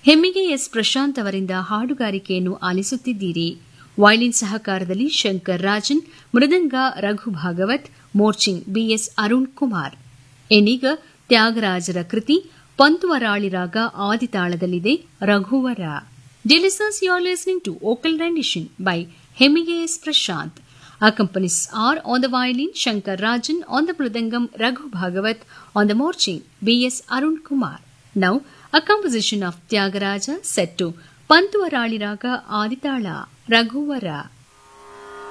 ಹೆಮ್ಮಿಗೆ S Prashanth ಅವರಿಂದ ಹಾಡುಗಾರಿಕೆಯನ್ನು ಆಲಿಸುತ್ತಿದ್ದೀರಿ ವೈಲಿನ್ ಸಹಕಾರದಲ್ಲಿ ಶಂಕರ್ ರಾಜನ್ ಮೃದಂಗ ರಘು ಭಾಗವತ್ ಮೋರ್ಚಿಂಗ್ ಬಿಎಸ್ ಅರುಣ್ ಕುಮಾರ್ ಏನೀಗ ತ್ಯಾಗರಾಜರ ಕೃತಿ ಪಂತುವರಾಳಿ ರಾಗ ಆದಿತಾಳದಲ್ಲಿದೆ ರಘುವರ ಡೆಲಿಸಸ್ you are listening to vocal rendition by Hemmige S Prashanth Accompanies are on the violin Shankar Rajan, on the mridangam Raghu Bhagavat, on the morching B.S. Arun Kumar. Now, a composition of Tyagaraja set to Pantuvarali Raga Aditala Raghuvara.